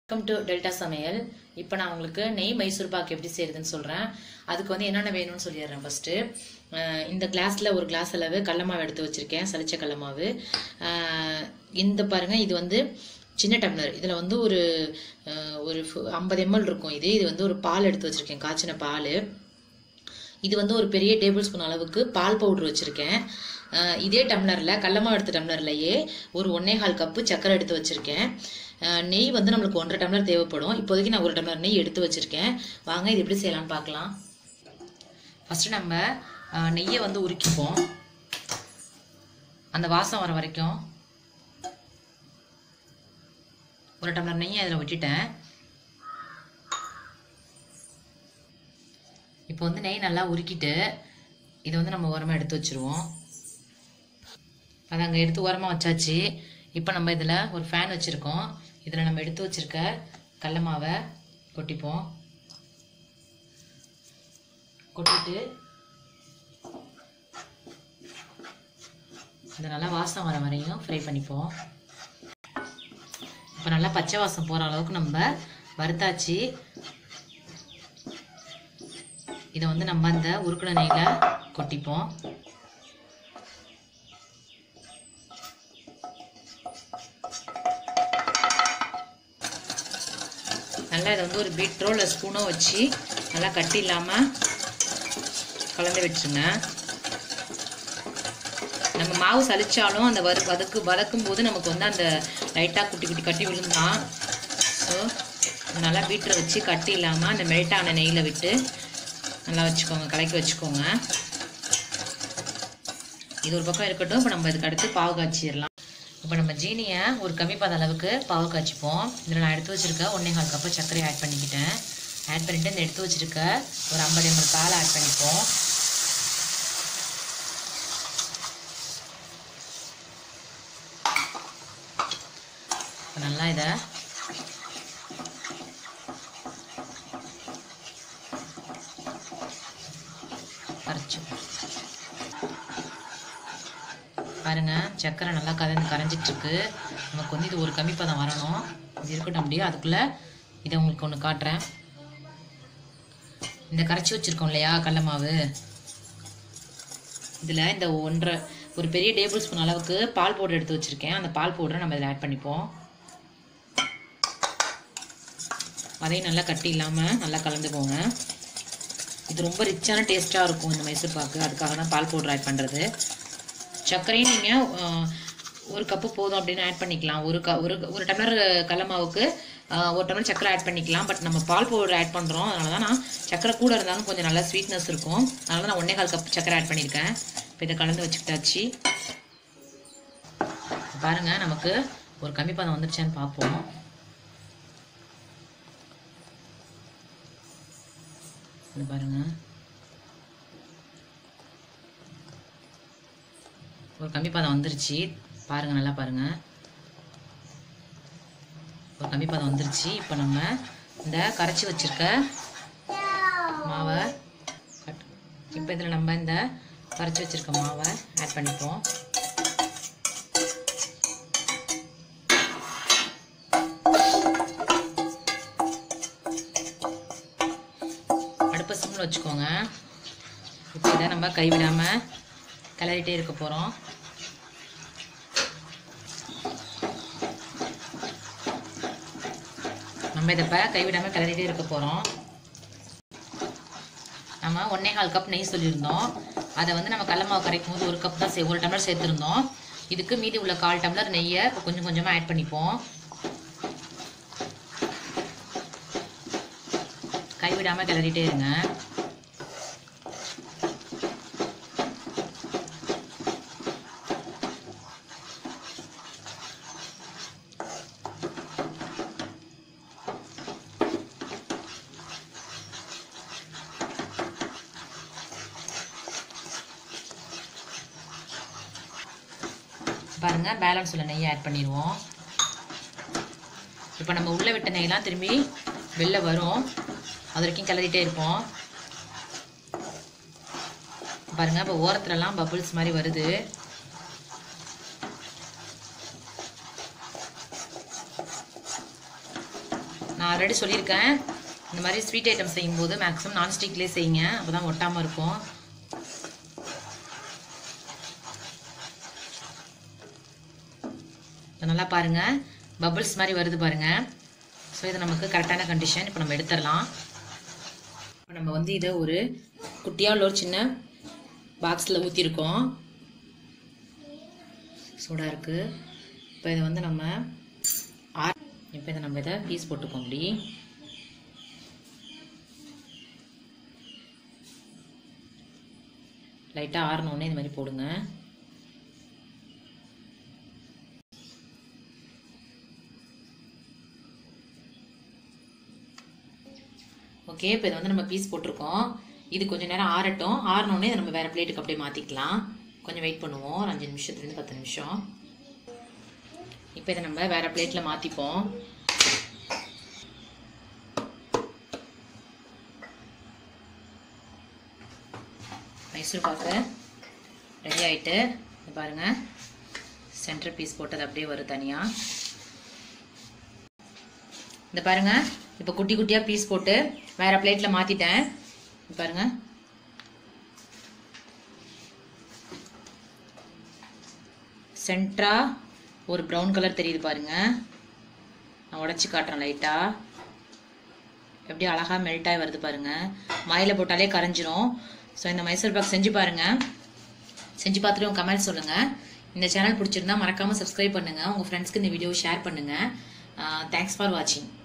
welcome to delta சமையல் இப்போ நான் உங்களுக்கு நெய் மைசூர் பாக்கு எப்படி செய்யறதுன்னு சொல்கிறேன் அதுக்கு வந்து என்னென்ன வேணும்னு சொல்லிடுறேன் ஃபஸ்ட்டு இந்த கிளாஸில் ஒரு கிளாஸ் அளவு கடல மாவு எடுத்து வச்சுருக்கேன் சலிச்ச கடல மாவு அஹ், இந்த பாருங்கள் இது வந்து சின்ன டம்ளர் இதில் வந்து ஒரு அஹ், ஒரு ஐம்பது எம்எல் இருக்கும் இது இது வந்து ஒரு பால் எடுத்து வச்சுருக்கேன் காய்ச்சின பால் இது வந்து ஒரு பெரிய டேபிள் ஸ்பூன் அளவுக்கு பால் பவுடர் வச்சுருக்கேன் அஹ் இதே டம்ளரில் கடலமாவு எடுத்த டம்ளர்லையே ஒரு ஒன்னே கால் கப்பு சர்க்கரை எடுத்து வச்சுருக்கேன் அஹ் நெய் வந்து நம்மளுக்கு ஒன்றரை டம்ளர் தேவைப்படும் இப்போதைக்கு நான் ஒரு டம்ளர் நெய் எடுத்து வச்சுருக்கேன் வாங்க இது எப்படி செய்யலாம்னு பார்க்கலாம் ஃபஸ்ட்டு நம்ம அஹ், நெய்யை வந்து உருக்கிப்போம் அந்த வாசம் வர வரைக்கும் ஒரு டம்ளர் நெய்யை அதில் விட்டுட்டேன் இப்போ வந்து நெய் நல்லா உருக்கிட்டு இதை வந்து நம்ம உரமாக எடுத்து வச்சுருவோம் அதை அங்கே எடுத்து உரமாக வச்சாச்சு இப்போ நம்ம இதில் ஒரு ஃபேன் வச்சுருக்கோம் இதில் நம்ம எடுத்து வச்சுருக்க கடல மாவை கொட்டிப்போம் கொட்டிட்டு இது நல்லா வாசம் வர வரையும் ஃப்ரை பண்ணிப்போம் இப்போ நல்லா பச்சை வாசம் போகிற அளவுக்கு நம்ம வறுத்தாச்சு இதை வந்து நம்ம அந்த உருக்குன நெய்யில் கொட்டிப்போம் நல்லா இதை வந்து ஒரு பீட்ரோ இல்லை ஸ்பூனோ வச்சு நல்லா கட்டி இல்லாமல் கலந்து விட்டுருங்க நம்ம மாவு சலிச்சாலும் அந்த வறு வதக்கு வதக்கும் போது நமக்கு வந்து அந்த லைட்டாக குட்டி குட்டி கட்டி விழுந்தான் ஸோ நல்லா பீட்டரை வச்சு கட்டி இல்லாமல் அந்த மெல்ட் ஆன நெய்யில் விட்டு நல்லா வச்சுக்கோங்க கலக்கி வச்சுக்கோங்க இது ஒரு பக்கம் இருக்கட்டும் இப்போ நம்ம இதுக்கு அடுத்து பாவு காய்ச்சிடலாம் இப்போ நம்ம ஜீனியை ஒரு கம்மி பாத அளவுக்கு பாவு காய்ச்சிப்போம் இதில் நான் எடுத்து வச்சுருக்க ஒன்றே கால் கப்பு சர்க்கரை ஆட் பண்ணிக்கிட்டேன் ஆட் பண்ணிவிட்டு இந்த எடுத்து வச்சுருக்க ஒரு ஐம்பது எம்எல் பால் ஆட் பண்ணிப்போம் இப்போ நல்லா இதை கரைச்சிப்போம் பாருங்க சர்க்கரை நல்லா கலந்து கரைஞ்சிட்டு இருக்கு நமக்கு வந்து இது ஒரு கம்மி பதம் வரணும் இது இருக்கட்டும் அப்படியே அதுக்குள்ள இதை உங்களுக்கு ஒன்று காட்டுறேன் இந்த கரைச்சி வச்சிருக்கோம் இல்லையா கடல மாவு இதில் இந்த ஒன்றரை ஒரு பெரிய டேபிள் ஸ்பூன் அளவுக்கு பால் பவுடர் எடுத்து வச்சுருக்கேன் அந்த பால் பவுடரை நம்ம இதில் ஆட் பண்ணிப்போம் அதையும் நல்லா கட்டி இல்லாமல் நல்லா கலந்துக்கோங்க இது ரொம்ப ரிச்சான டேஸ்ட்டாக இருக்கும் இந்த மைசூர் பாக்கு அதுக்காக தான் பால் பவுடர் ஆட் பண்ணுறது சர்க்கரையும் நீங்கள் ஒரு கப்பு போதும் அப்படின்னு ஆட் பண்ணிக்கலாம் ஒரு க ஒரு ஒரு டம்ளர் கடல மாவுக்கு ஆஹ், ஒரு டம்ளர் சர்க்கரை ஆட் பண்ணிக்கலாம் பட் நம்ம பால் பவுடர் ஆட் பண்ணுறோம் அதனால தான் நான் சர்க்கரை கூட இருந்தாலும் கொஞ்சம் நல்லா ஸ்வீட்னஸ் இருக்கும் அதனால தான் நான் ஒன்றே கால் கப் சர்க்கரை ஆட் பண்ணியிருக்கேன் இப்போ இதை கலந்து வச்சுக்கிட்டாச்சு பாருங்கள் நமக்கு ஒரு கம்மி பதம் வந்துருச்சான்னு பார்ப்போம் இது பாருங்கள் ஒரு கம்மி பதம் வந்துருச்சு பாருங்கள் நல்லா பாருங்கள் ஒரு கம்மி பதம் வந்துருச்சு இப்போ நம்ம இந்த கரைச்சி வச்சிருக்க மாவை கட் இப்போ இதில் நம்ம இந்த கரைச்சி வச்சிருக்க மாவை ஆட் பண்ணிப்போம் அடுப்பு சிம்மில் வச்சுக்கோங்க இப்போ இதை நம்ம கைவிடாமல் கிளறிட்டே இருக்க போகிறோம் நம்ம இதை இப்போ கைவிடாமல் கிளறிட்டே இருக்க போகிறோம் நம்ம ஒன்றே கால் கப் நெய் சொல்லியிருந்தோம் அதை வந்து நம்ம கடல மாவு கரைக்கும் போது ஒரு கப் தான் சே ஒரு டம்ளர் சேர்த்துருந்தோம் இதுக்கு மீதி உள்ள கால் டம்ளர் நெய்யை இப்போ கொஞ்சம் கொஞ்சமாக ஆட் பண்ணிப்போம் கைவிடாமல் கிளறிட்டே இருங்க பாருங்க பேலன்ஸ் உள்ள நெய்யை ஆட் பண்ணிடுவோம் இப்போ நம்ம உள்ளே விட்ட நெய்லாம் திரும்பி வெளில வரும் அது வரைக்கும் கிளறிட்டே இருப்போம் பாருங்க இப்போ ஓரத்துலலாம் பபுள்ஸ் மாதிரி வருது நான் ஆல்ரெடி சொல்லியிருக்கேன் இந்த மாதிரி ஸ்வீட் ஐட்டம் செய்யும்போது மேக்ஸிமம் நான்ஸ்டிக்லேயே செய்யுங்க அப்போ தான் ஒட்டாமல் இருக்கும் இப்போ நல்லா பாருங்கள் பபிள்ஸ் மாதிரி வருது பாருங்கள் ஸோ இது நமக்கு கரெக்டான கண்டிஷன் இப்போ நம்ம எடுத்துடலாம் இப்போ நம்ம வந்து இதை ஒரு குட்டியாக உள்ள ஒரு சின்ன பாக்ஸில் ஊற்றிருக்கோம் சூடாக இருக்குது இப்போ இதை வந்து நம்ம ஆ இப்போ இதை நம்ம இதை பீஸ் போட்டுப்போம் அப்படி லைட்டாக ஆறணுன்னே இந்த மாதிரி போடுங்க ஓகே இப்போ இதை வந்து நம்ம பீஸ் போட்டிருக்கோம் இது கொஞ்சம் நேரம் ஆறட்டும் ஆறினோடனே இதை நம்ம வேறு பிளேட்டுக்கு அப்படியே மாற்றிக்கலாம் கொஞ்சம் வெயிட் பண்ணுவோம் ஒரு அஞ்சு நிமிஷத்துலேருந்து பத்து நிமிஷம் இப்போ இதை நம்ம வேறு பிளேட்டில் மாற்றிப்போம் மைசூர் பாக்கு ரெடி ஆகிட்டு இது பாருங்கள் சென்டர் பீஸ் போட்டது அப்படியே வரும் தனியாக இந்த பாருங்க இப்போ குட்டி குட்டியாக பீஸ் போட்டு வேற பிளேட்டில் மாற்றிட்டேன் பாருங்க சென்ட்ரா ஒரு ப்ரௌன் கலர் தெரியுது பாருங்க நான் உடச்சி காட்டுறேன் லைட்டாக எப்படி அழகாக மெல்ட் ஆகி வருது பாருங்க மாயில் போட்டாலே கரைஞ்சிரும் ஸோ இந்த மைசூர் பாக் செஞ்சு பாருங்க செஞ்சு பார்த்துட்டு உங்கள் கமெண்ட் சொல்லுங்கள் இந்த சேனல் பிடிச்சிருந்தா மறக்காமல் சப்ஸ்கிரைப் பண்ணுங்கள் உங்கள் ஃப்ரெண்ட்ஸ்க்கு இந்த வீடியோ ஷேர் பண்ணுங்கள் தேங்க்ஸ் ஃபார் வாட்சிங்